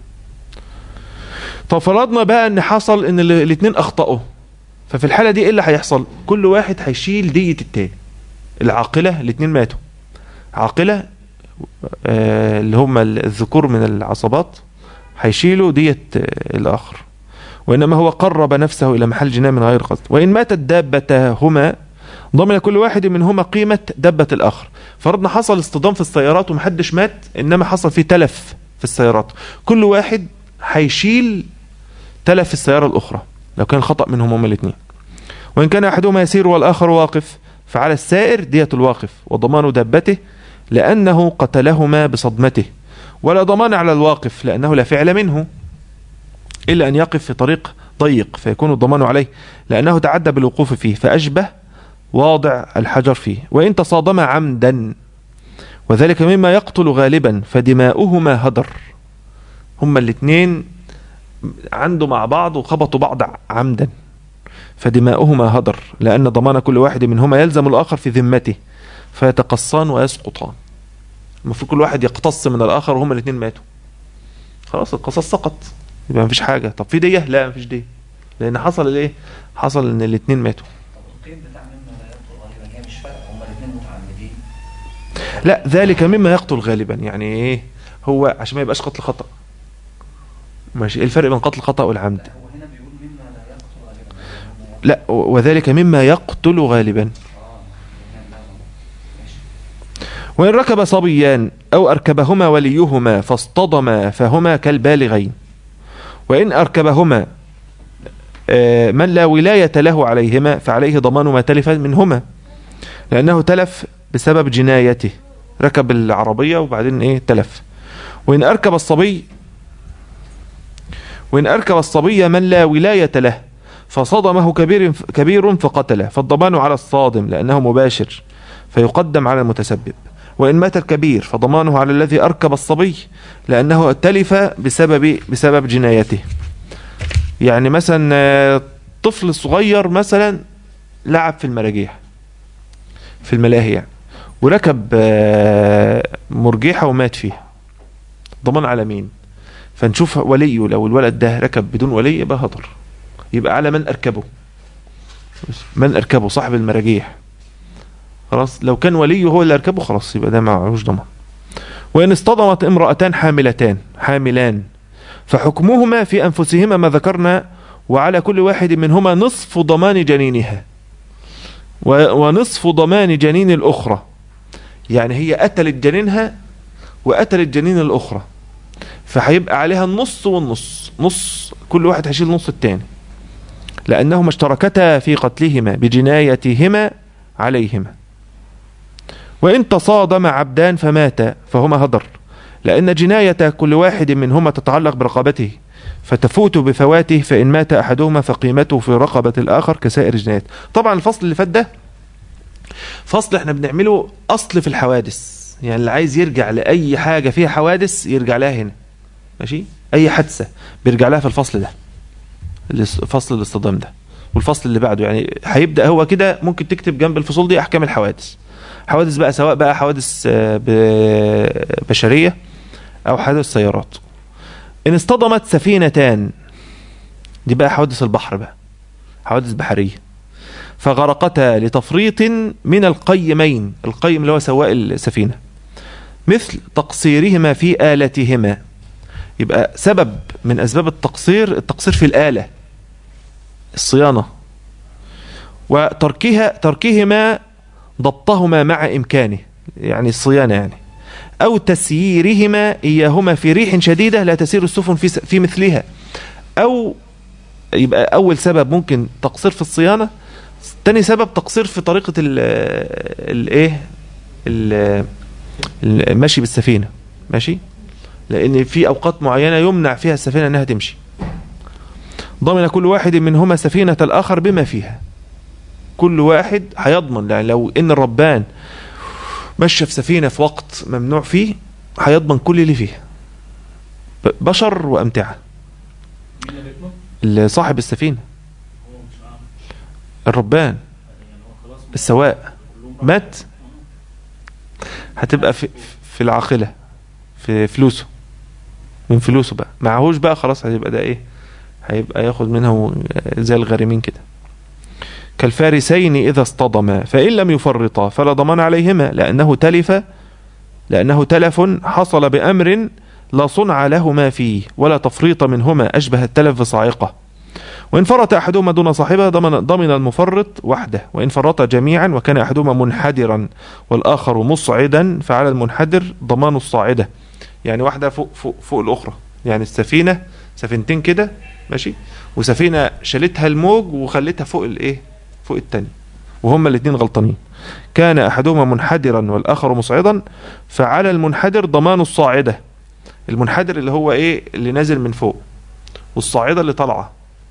طب فرضنا بقى ان حصل ان الاثنين اخطأوا ففي الحالة دي ايه اللي هيحصل كل واحد هيشيل دية التاني العاقلة الاثنين ماتوا عاقلة آه، اللي هم الذكور من العصبات هيشيلوا دية آه، الآخر وإنما هو قرب نفسه إلى محل جناية من غير قصد وإن ماتت دابتهما ضمن كل واحد منهما قيمة دبة الآخر فرضنا حصل اصطدام في السيارات ومحدش مات إنما حصل فيه تلف في السيارات كل واحد هيشيل تلف السيارة الأخرى لو كان خطأ منهم هما الاثنين وإن كان أحدهما يسير والآخر واقف فعلى السائر دية الواقف وضمان دابته لأنه قتلهما بصدمته ولا ضمان على الواقف لأنه لا فعل منه إلا أن يقف في طريق ضيق فيكون الضمان عليه لأنه تعدى بالوقوف فيه فأشبه واضع الحجر فيه وإن تصادم عمدا وذلك مما يقتل غالبا فدماؤهما هدر هما الاثنين عنده مع بعض وخبطوا بعض عمدا فدماؤهما هدر لأن ضمان كل واحد منهما يلزم الآخر في ذمته فيتقصان ويسقطان المفروض كل واحد يقتص من الآخر وهما الاثنين ماتوا خلاص القصاص سقط يبقى مفيش حاجة طب في دية لا مفيش دية لأن حصل الايه حصل ان الاثنين ماتوا طب القيم بتاع مما لا يقتل غالبا هي مش فارقه هما الاثنين متعمدين لا ذلك مما يقتل غالبا يعني ايه هو عشان ما يبقاش قتل خطأ ماشي ايه الفرق بين قتل خطأ والعمد لا هو هنا بيقول مما لا يقتل غالبا لا و- وذلك مما يقتل غالبا اه هنا لا ماشي وإن ركب صبيان أو أركبهما وليهما فاصطدما فهما كالبالغين وإن أركبهما آه، من لا ولاية له عليهما فعليه ضمان ما تلف منهما لأنه تلف بسبب جنايته ركب العربية وبعدين إيه تلف وإن أركب الصبي وإن أركب الصبي من لا ولاية له فصدمه كبير كبير فقتله فالضمان على الصادم لأنه مباشر فيقدم على المتسبب وإن مات الكبير فضمانه على الذي أركب الصبي لأنه تلف بسبب بسبب جنايته يعني مثلا آه، طفل صغير مثلا لعب في المراجيح في الملاهي يعني وركب آه، مرجيحة ومات فيها ضمان على مين فنشوف وليه لو الولد ده ركب بدون ولي يبقى هدر يبقى على من أركبه من أركبه صاحب المراجيح خلاص لو كان وليه هو اللي أركبه خلاص يبقى ده معهوش ضمان وإن اصطدمت امرأتان حاملتان حاملان فحكمهما في أنفسهما ما ذكرنا وعلى كل واحد منهما نصف ضمان جنينها و- ونصف ضمان جنين الأخرى يعني هي قتلت جنينها وقتلت جنين الأخرى فهيبقى عليها النص والنص نص كل واحد هيشيل نص التاني لأنهما اشتركتا في قتلهما بجنايتهما عليهما وإن تصادم عبدان فماتا فهما هدر لأن جناية كل واحد منهما تتعلق برقبته فتفوت بفواته فإن مات أحدهما فقيمته في رقبة الآخر كسائر الجنايات طبعا الفصل اللي فات ده فصل احنا بنعمله أصل في الحوادث يعني اللي عايز يرجع لأي حاجة فيها حوادث يرجع لها هنا ماشي أي حادثة بيرجع لها في الفصل ده الاس- فصل الاصطدام ده والفصل اللي بعده يعني هيبدأ هو كده ممكن تكتب جنب الفصول دي أحكام الحوادث حوادث بقى سواء بقى حوادث آه، ب- بشرية أو حوادث سيارات إن اصطدمت سفينتان دي بقى حوادث البحر بقى حوادث بحرية فغرقتا لتفريط من القيمين القيم اللي هو سواق السفينة مثل تقصيرهما في آلتهما يبقى سبب من أسباب التقصير التقصير في الآلة الصيانة وتركها تركهما ضبطهما مع إمكانه يعني الصيانة يعني أو تسييرهما إياهما في ريح شديدة لا تسير السفن في, في مثلها أو يبقى أول سبب ممكن تقصير في الصيانة تاني سبب تقصير في طريقة ال الايه ال- المشي بالسفينة ماشي لأن في أوقات معينة يمنع فيها السفينة أنها تمشي ضمن كل واحد منهما سفينة الآخر بما فيها كل واحد هيضمن يعني لو ان الربان مشى في سفينه في وقت ممنوع فيه هيضمن كل اللي فيها ب- بشر وامتعه مين اللي بيطلب؟ اللي صاحب السفينه هو مش عارف الربان يعني هو خلاص السواق كلهم مات هتبقى في في العاقله في فلوسه من فلوسه بقى معهوش بقى خلاص هيبقى ده ايه هيبقى ياخد منها و- زي الغارمين كده كالفارسين إذا اصطدما فإن لم يفرطا فلا ضمان عليهما لأنه تلف لأنه تلف حصل بأمر لا صنع لهما فيه ولا تفريط منهما أشبه التلف بصاعقة وإن فرط أحدهما دون صاحبه ضمن, ضمن المفرط وحده وإن فرط جميعا وكان أحدهما منحدرا والآخر مصعدا فعلى المنحدر ضمان الصاعدة يعني واحدة فوق, فوق, فوق الأخرى يعني السفينة سفينتين كده ماشي وسفينة شالتها الموج وخلتها فوق الإيه فوق التاني وهما الاثنين غلطانين كان أحدهما منحدرا والآخر مصعدا فعلى المنحدر ضمان الصاعدة المنحدر اللي هو إيه اللي نازل من فوق والصاعدة اللي طالعة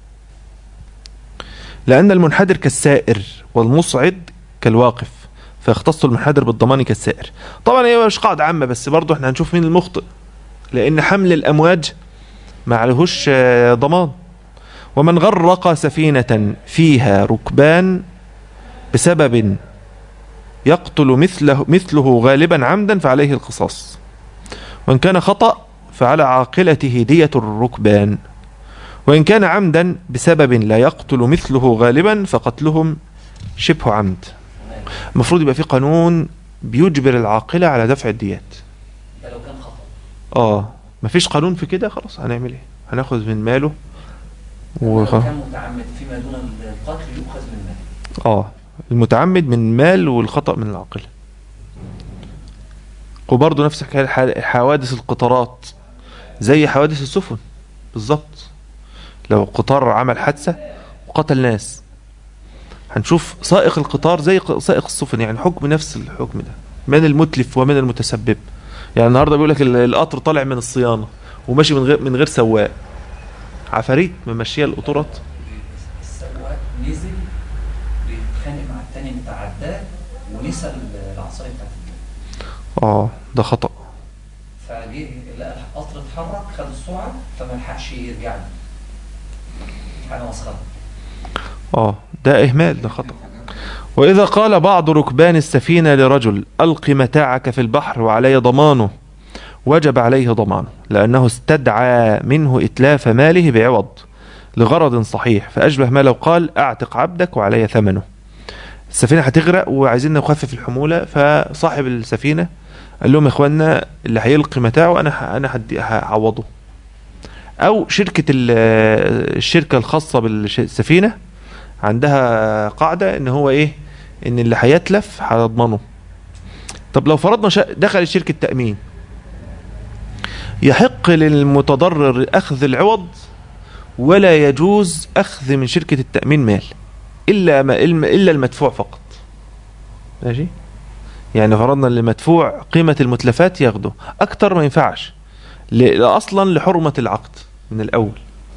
لأن المنحدر كالسائر والمصعد كالواقف فيختص المنحدر بالضمان كالسائر طبعا هي مش قاعدة عامة بس برضو احنا هنشوف مين المخطئ لأن حمل الأمواج ما عليهوش آه، ضمان ومن غرق سفينة فيها ركبان بسبب يقتل مثله, مثله غالبا عمدا فعليه القصاص وإن كان خطأ فعلى عاقلته دية الركبان وإن كان عمدا بسبب لا يقتل مثله غالبا فقتلهم شبه عمد المفروض يبقى في قانون بيجبر العاقلة على دفع الديات ده لو كان خطأ اه مفيش قانون في كده خلاص هنعمل ايه هناخد من ماله لو وخ... كان متعمد فيما دون القتل يؤخذ من ماله اه المتعمد من مال والخطأ من العاقلة وبرضه نفس الحكاية الح- حوادث القطارات زي حوادث السفن بالظبط لو قطار عمل حادثة وقتل ناس هنشوف سائق القطار زي ق- سائق السفن يعني حكم نفس الحكم ده من المتلف ومن المتسبب يعني النهارده بيقول لك ال- القطر طالع من الصيانة وماشي من غير من غير سواق عفاريت ممشيه القطورات السواق نزل بيتخانق مع التاني متعداه ونسى ال- العصايه بتاعت التاني. اه ده خطأ فجه لقى القطر اتحرك خد السرعه فما لحقش يرجع له حاجه مسخره اه ده إهمال ده خطأ وإذا قال بعض ركبان السفينة لرجل ألق متاعك في البحر وعلي ضمانه وجب عليه ضمانه لأنه استدعى منه إتلاف ماله بعوض لغرض صحيح فأشبه ما لو قال أعتق عبدك وعلي ثمنه السفينة هتغرق وعايزين نخفف الحمولة فصاحب السفينة قال لهم يا اخوانا اللي هيلقي متاعه انا ه- انا هدي- هعوضه او شركة ال- الشركة الخاصة بالسفينة عندها قاعدة ان هو ايه ان اللي هيتلف هيضمنه طب لو فرضنا شا- دخل شركة تأمين يحق للمتضرر أخذ العوض ولا يجوز أخذ من شركة التأمين مال إلا ما إلا المدفوع فقط ماشي يعني فرضنا اللي مدفوع قيمة المتلفات ياخده أكتر ما ينفعش ل- أصلا لحرمة العقد من الأول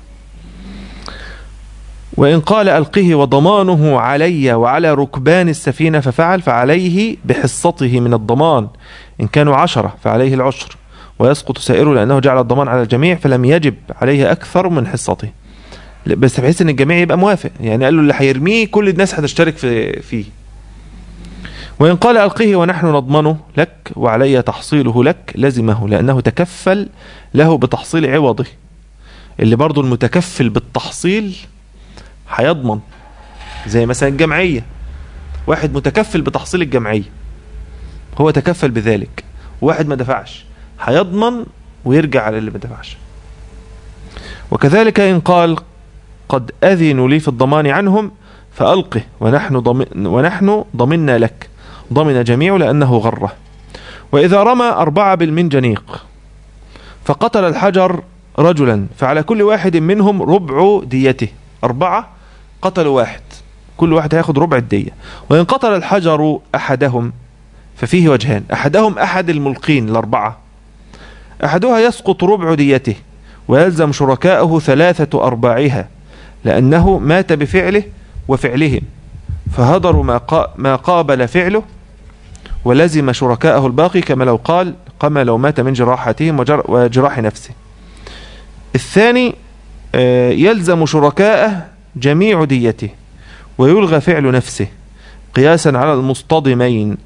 وإن قال ألقه وضمانه علي وعلى ركبان السفينة ففعل فعليه بحصته من الضمان إن كانوا عشرة فعليه العشر ويسقط سائره لأنه جعل الضمان على الجميع فلم يجب عليه أكثر من حصته لا، بس بحيث ان الجميع يبقى موافق يعني قال له اللي هيرميه كل الناس هتشترك في فيه وإن قال ألقيه ونحن نضمنه لك وعلي تحصيله لك لزمه لأنه تكفل له بتحصيل عوضه اللي برضو المتكفل بالتحصيل هيضمن زي مثلا الجمعية واحد متكفل بتحصيل الجمعية هو تكفل بذلك واحد ما دفعش هيضمن ويرجع على اللي ما دفعش وكذلك إن قال قد أذنوا لي في الضمان عنهم فألقه ونحن, ضمن ونحن ضمنا لك ضمن جميع لأنه غره وإذا رمى أربعة بالمنجنيق فقتل الحجر رجلا فعلى كل واحد منهم ربع ديته أربعة قتلوا واحد كل واحد هياخد ربع الدية وإن قتل الحجر أحدهم ففيه وجهان أحدهم أحد الملقين الأربعة أحدها يسقط ربع ديته ويلزم شركاءه ثلاثة أرباعها لأنه مات بفعله وفعلهم فهدروا ما, قا ما قابل فعله ولزم شركاءه الباقي كما لو قال كما لو مات من جراحتهم وجر وجراح نفسه الثاني آه، يلزم شركاءه جميع ديته ويلغى فعل نفسه قياسا على المصطدمين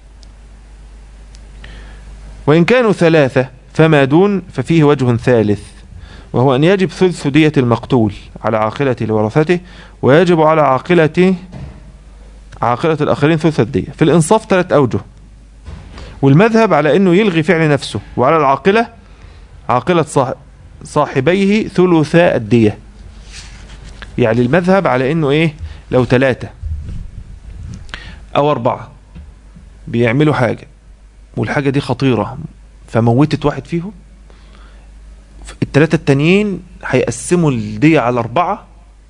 وإن كانوا ثلاثة فما دون ففيه وجه ثالث وهو أن يجب ثلث دية المقتول على عاقلة لورثته ويجب على عاقلة عاقلة الآخرين ثلث الدية في الإنصاف ثلاث أوجه والمذهب على أنه يلغي فعل نفسه وعلى العاقلة عاقلة صاح- صاحبيه ثلثاء الدية يعني المذهب على أنه إيه لو ثلاثة أو أربعة بيعملوا حاجة والحاجة دي خطيرة فموتت واحد فيهم التلاتة التانيين هيقسموا الدية على أربعة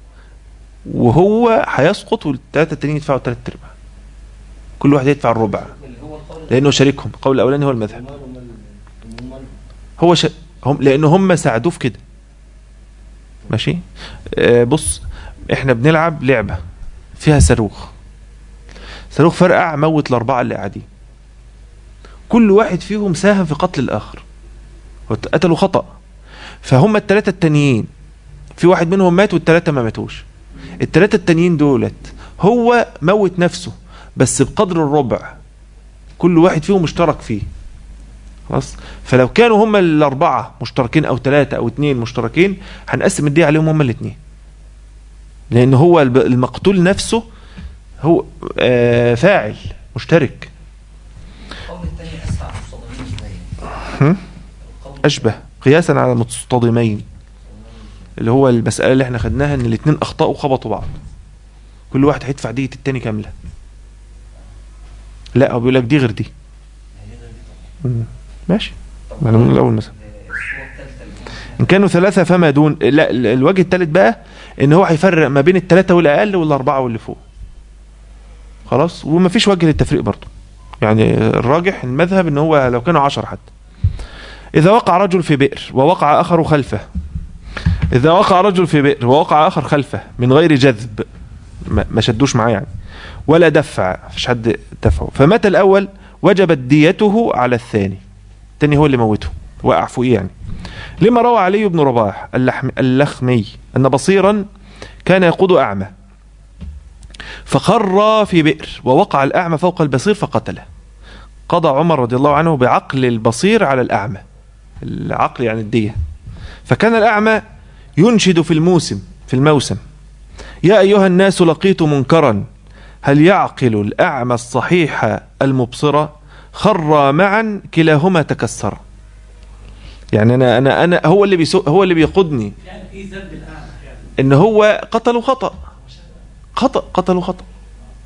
وهو هيسقط والتلاتة التانيين يدفعوا تلات أرباع كل واحد يدفع الربع اللي هو القول لأنه شريكهم القول الأولاني هو المذهب هو ش... هم لأن هم ساعدوه في كده ماشي آه بص احنا بنلعب لعبة فيها صاروخ صاروخ فرقع موت الأربعة اللي قاعدين كل واحد فيهم ساهم في قتل الآخر قتلوا خطأ فهم التلاتة التانيين في واحد منهم مات والتلاتة ما ماتوش التلاتة التانيين دولت هو موت نفسه بس بقدر الربع كل واحد فيهم اشترك فيه خلاص فلو كانوا هم الأربعة مشتركين أو ثلاثة أو اثنين مشتركين هنقسم الدية عليهم هم الاثنين لأن هو الب- المقتول نفسه هو آه فاعل مشترك القول الثاني اسرع في الصدمين ازاي؟ هم؟ القول أشبه قياسا على المتصطدمين اللي هو المسألة اللي احنا خدناها ان الاثنين اخطأوا وخبطوا بعض كل واحد هيدفع دية التاني كاملة لا هو بيقول لك دي غير دي مم. ماشي طب ما انا من الاول مثلا الصورة الثالثة اللي ان كانوا ثلاثة فما دون لا ال- الوجه الثالث بقى ان هو هيفرق ما بين الثلاثة والاقل والاربعة واللي فوق خلاص وما فيش وجه للتفريق برضه يعني الراجح المذهب ان هو لو كانوا عشر حتى اذا وقع رجل في بئر ووقع اخر خلفه اذا وقع رجل في بئر ووقع اخر خلفه من غير جذب ما ما شدوش معاه يعني ولا دفع مفيش حد دفعه فمات الاول وجبت ديته على الثاني الثاني هو اللي موته وقع فوقيه يعني لما روى علي بن رباح اللحم اللخمي أن بصيرا كان يقود أعمى فخر في بئر ووقع الأعمى فوق البصير فقتله قضى عمر رضي الله عنه بعقل البصير على الأعمى العقل يعني الدية فكان الأعمى ينشد في الموسم في الموسم يا أيها الناس لقيت منكرا هل يعقل الأعمى الصحيح المبصر خر معا كلاهما تكسر يعني انا انا انا هو اللي بيسوق هو اللي بيقودني يعني في ذنب الاعمى يعني ان هو قتلوا خطا خطا قتلوا خطا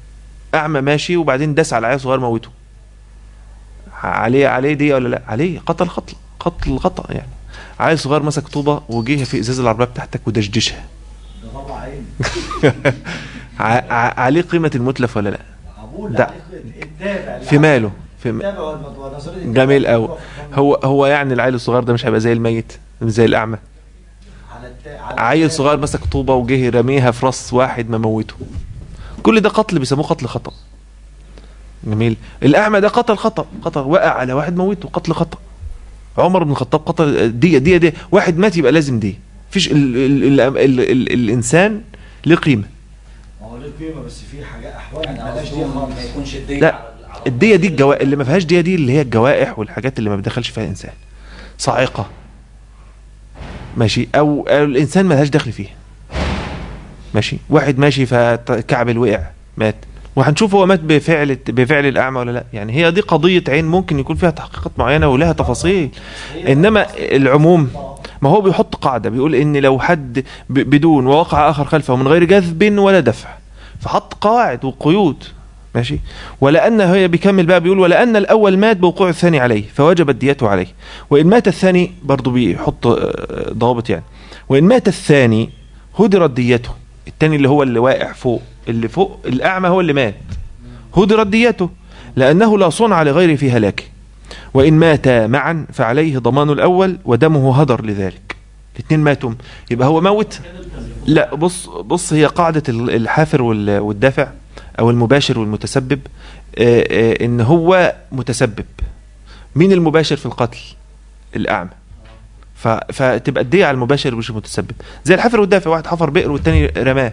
اعمى ماشي وبعدين داس على عيل صغير موته عليه عليه دي ولا لا عليه قتل خطأ قتل خطأ يعني عيل صغير مسك طوبة وجه في ازاز العربية بتاعتك ودشدشها ده طبعا عين ع- ع- عليه قيمة المتلف ولا لا عبول ده. عليه التابع في ماله في م... التابع والم- والنظرية التابع. جميل قوي هو هو يعني العيل الصغير ده مش هيبقى زي الميت مش زي الاعمى على التا... على عيل التابع. صغير مسك طوبة وجه رميها في راس واحد ما موته كل ده قتل بيسموه قتل خطأ جميل الأعمى ده قتل خطأ قتل وقع على واحد موته قتل خطأ عمر بن الخطاب قتل دي دي دي واحد مات يبقى لازم دي فيش ال ال ال ال ال ال الإنسان له قيمة ما هو ليه قيمة بس في حاجات أحوال يعني مالهاش دي قصدهم خالص ما يكونش الدية لا، على على- الدية دي الجوائح اللي ما فيهاش دية دي اللي هي الجوائح والحاجات اللي ما بيدخلش فيها الإنسان صاعقة ماشي أو, أو الإنسان ما لهاش دخل فيها ماشي واحد ماشي فكعبل وقع مات وهنشوف هو مات بفعل بفعل الأعمى ولا لا يعني هي دي قضية عين ممكن يكون فيها تحقيقات معينة ولها تفاصيل إنما العموم ما هو بيحط قاعدة بيقول إن لو حد ب- بدون ووقع آخر خلفه من غير جذب ولا دفع فحط قواعد وقيود ماشي ولأن هي بيكمل بقى بيقول ولأن الأول مات بوقوع الثاني عليه فوجبت ديته عليه وإن مات الثاني برضو بيحط آه، ضوابط يعني وإن مات الثاني هدرت ديته الثاني اللي هو اللي واقع فوق اللي فوق الأعمى هو اللي مات هدرت ديته لأنه لا صنع لغيره في هلاكه وإن مات معا فعليه ضمان الأول ودمه هدر لذلك الاثنين ماتوا يبقى هو موت لا بص بص هي قاعدة ال- الحافر وال- والدافع أو المباشر والمتسبب آه، آه، إن هو متسبب مين المباشر في القتل الأعمى ف- فتبقى الدية على المباشر مش المتسبب زي الحافر والدافع واحد حفر بئر والتاني رماه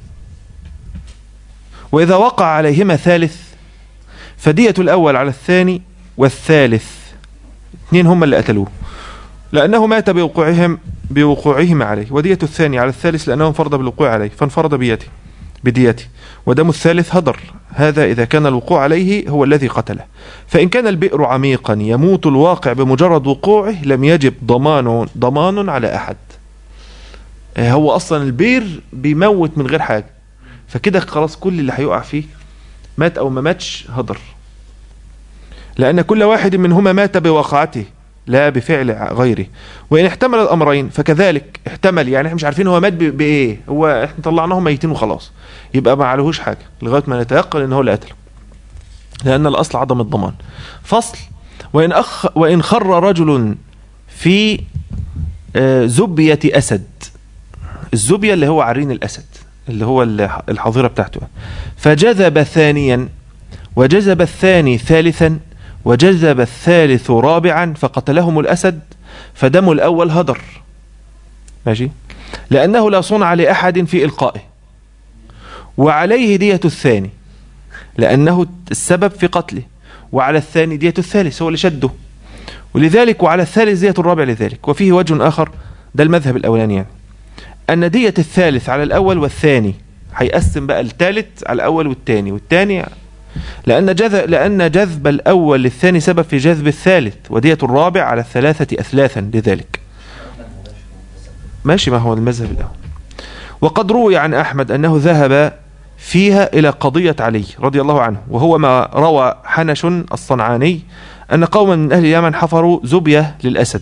وإذا وقع عليهما ثالث فدية الأول على الثاني والثالث اثنين هم اللي قتلوه لأنه مات بوقوعهم بوقوعهما عليه ودية الثاني على الثالث لأنه انفرد بالوقوع عليه فانفرد بيته بديته ودم الثالث هدر هذا إذا كان الوقوع عليه هو الذي قتله فإن كان البئر عميقا يموت الواقع بمجرد وقوعه لم يجب ضمان ضمان على أحد آه، هو أصلا البئر بيموت من غير حاجة فكده خلاص كل اللي هيقع فيه مات أو ما ماتش هدر لأن كل واحد منهما مات بواقعته لا بفعل غيره وإن احتمل الأمرين فكذلك احتمل يعني احنا مش عارفين هو مات ب- بإيه هو احنا طلعناهم ميتين وخلاص يبقى ما عليهوش حاجة لغاية ما نتيقن إن هو اللي قتله لأن الأصل عدم الضمان فصل وإن أخ وإن خر رجل في آه، زبية أسد الزبية اللي هو عرين الأسد اللي هو الح- الحظيرة بتاعته فجذب ثانيا وجذب الثاني ثالثا وجذب الثالث رابعا فقتلهم الأسد فدم الأول هدر ماشي لأنه لا صنع لأحد في إلقائه وعليه دية الثاني لأنه السبب في قتله وعلى الثاني دية الثالث هو اللي شده ولذلك وعلى الثالث دية الرابع لذلك وفيه وجه آخر ده المذهب الأولاني يعني أن دية الثالث على الأول والثاني هيقسم بقى الثالث على الأول والثاني والثاني لأن جذب لأن جذب الأول للثاني سبب في جذب الثالث ودية الرابع على الثلاثة أثلاثا لذلك ماشي ما هو المذهب الأول وقد روي عن أحمد أنه ذهب فيها إلى قضية علي رضي الله عنه وهو ما روى حنش الصنعاني أن قوما من أهل اليمن حفروا زبية للأسد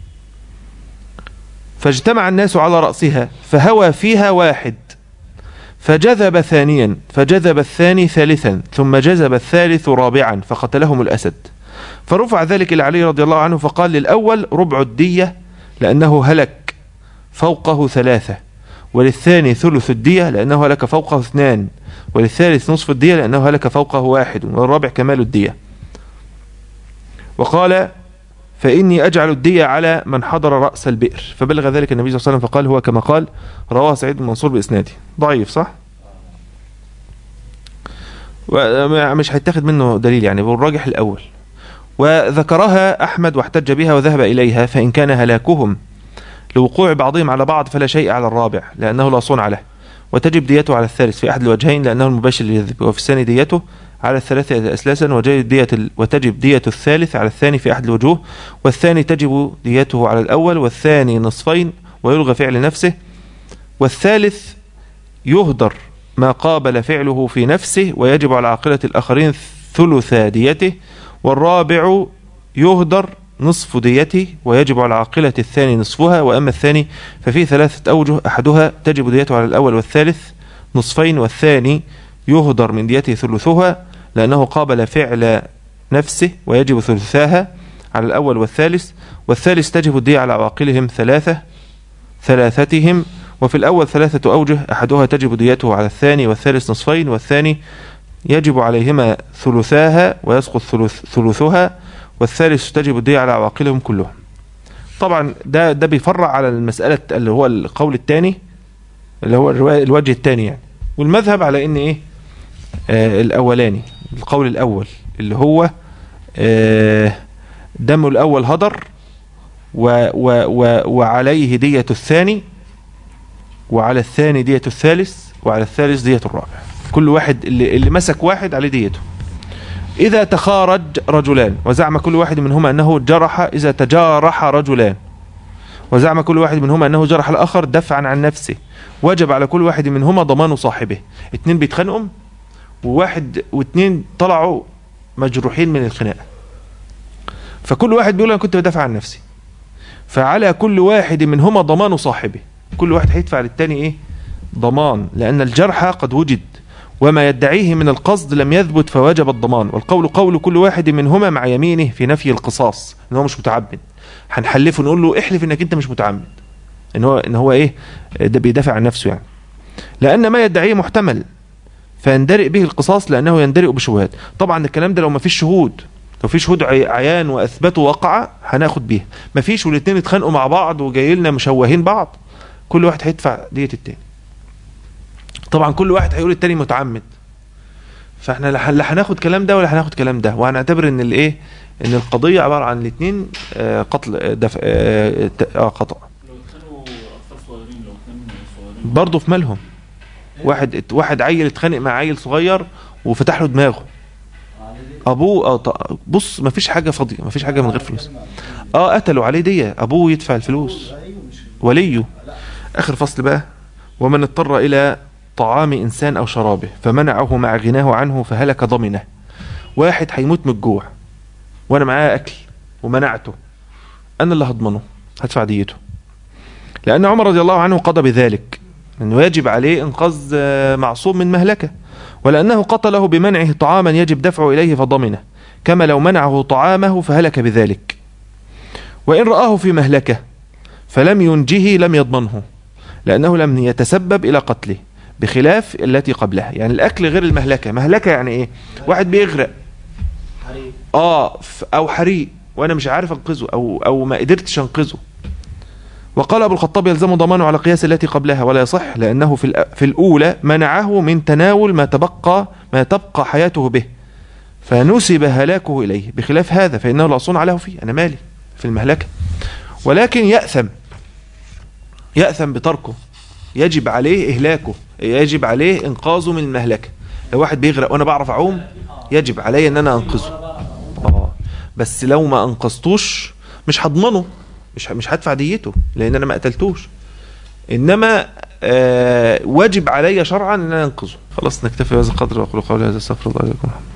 فاجتمع الناس على رأسها فهوى فيها واحد فجذب ثانيا فجذب الثاني ثالثا ثم جذب الثالث رابعا فقتلهم الأسد فرفع ذلك إلى علي رضي الله عنه فقال للأول ربع الدية لأنه هلك فوقه ثلاثة وللثاني ثلث الدية لأنه هلك فوقه اثنان وللثالث نصف الدية لأنه هلك فوقه واحد والرابع كمال الدية وقال فإني أجعل الدية على من حضر رأس البئر فبلغ ذلك النبي صلى الله عليه وسلم فقال هو كما قال رواه سعيد بن منصور بإسناده ضعيف صح؟ ومش هيتاخد منه دليل يعني والراجح الأول وذكرها أحمد واحتج بها وذهب إليها فإن كان هلاكهم لوقوع بعضهم على بعض فلا شيء على الرابع لأنه لا صنع له وتجب ديته على الثالث في أحد الوجهين لأنه المباشر للذب وفي الثاني ديته على الثلاثة أسلاسا وتجب دية ال... وتجب دية الثالث على الثاني في أحد الوجوه والثاني تجب ديته على الأول والثاني نصفين ويلغى فعل نفسه والثالث يهدر ما قابل فعله في نفسه ويجب على عاقلة الآخرين ثلثا ديته والرابع يهدر نصف ديته ويجب على عاقلة الثاني نصفها وأما الثاني ففيه ثلاثة أوجه أحدها تجب ديته على الأول والثالث نصفين والثاني يهدر من ديته ثلثها لأنه قابل فعل نفسه ويجب ثلثاها على الأول والثالث والثالث تجب الدية على عواقلهم ثلاثة ثلاثتهم وفي الأول ثلاثة أوجه أحدها تجب ديته على الثاني والثالث نصفين والثاني يجب عليهما ثلثاها ويسقط ثلث ثلثها والثالث تجب الدية على عواقلهم كلهم طبعا ده ده بيفرع على المسألة اللي هو القول الثاني اللي هو الرواية الوجه الثاني يعني والمذهب على ان ايه آه الاولاني القول الاول اللي هو آه دم الاول هدر و و و وعليه دية الثاني وعلى الثاني دية الثالث وعلى الثالث دية الرابع كل واحد اللي, اللي مسك واحد عليه ديته إذا تخارج رجلان وزعم كل واحد منهما أنه جرح إذا تجارح رجلان وزعم كل واحد منهما أنه جرح الآخر دفعا عن نفسه وجب على كل واحد منهما ضمان صاحبه اتنين بيتخانقوا وواحد واتنين طلعوا مجروحين من الخناقة فكل واحد بيقول أنا كنت بدافع عن نفسي فعلى كل واحد منهما ضمان صاحبه كل واحد هيدفع للتاني ايه ضمان لأن الجرح قد وجد وما يدعيه من القصد لم يثبت فوجب الضمان والقول قول كل واحد منهما مع يمينه في نفي القصاص ان هو مش متعمد هنحلفه نقول له احلف انك انت مش متعمد ان هو ان هو ايه ده بيدافع عن نفسه يعني لان ما يدعيه محتمل فيندرئ به القصاص لانه يندرئ بشبهات طبعا الكلام ده لو ما فيش شهود لو في شهود عي- عيان واثبتوا وقعه هناخد بيها ما فيش والاثنين اتخانقوا مع بعض وجاي لنا مشوهين بعض كل واحد هيدفع دية التاني طبعا كل واحد هيقول التاني متعمد فاحنا لا لا هناخد كلام ده ولا هناخد كلام ده وهنعتبر ان الايه ان القضيه عباره عن الاثنين قتل آه، دفع آه، ت- اه خطا لو اتخانقوا اطفال صغيرين لو اتخانقوا صغيرين برضه في مالهم واحد واحد عيل اتخانق مع عيل صغير وفتح له دماغه ابوه آه ط- بص مفيش حاجه فاضيه مفيش حاجه من غير فلوس اه قتلوا عليه دية ابوه يدفع الفلوس وليه اخر فصل بقى ومن اضطر الى طعام انسان او شرابه فمنعه مع غناه عنه فهلك ضمنه واحد هيموت من الجوع وانا معاه اكل ومنعته انا اللي هضمنه هدفع ديته لان عمر رضي الله عنه قضى بذلك انه يجب عليه انقاذ آه، معصوم من مهلكه ولانه قتله بمنعه طعاما يجب دفعه اليه فضمنه كما لو منعه طعامه فهلك بذلك وان راه في مهلكه فلم ينجه لم يضمنه لأنه لم يتسبب إلى قتله بخلاف التي قبلها يعني الأكل غير المهلكة مهلكة يعني إيه واحد بيغرق حريق آه ف- أو حريق وأنا مش عارف أنقذه أو, أو ما قدرتش أنقذه وقال أبو الخطاب يلزم ضمانه على قياس التي قبلها ولا يصح لأنه في, الأ- في الأولى منعه من تناول ما تبقى ما تبقى حياته به فنسب هلاكه إليه بخلاف هذا فإنه لا صنع له فيه أنا مالي في المهلكة ولكن يأثم يأثم بتركه يجب عليه إهلاكه يجب عليه إنقاذه من المهلكة لو واحد بيغرق وأنا بعرف أعوم يجب علي أن أنا أنقذه آه بس لو ما أنقذتوش مش هضمنه مش ه- مش هدفع ديته لأن أنا ما قتلتوش إنما آه واجب علي شرعا أن أنا أنقذه خلاص نكتفي بهذا القدر وأقول قولي هذا استغفر الله لكم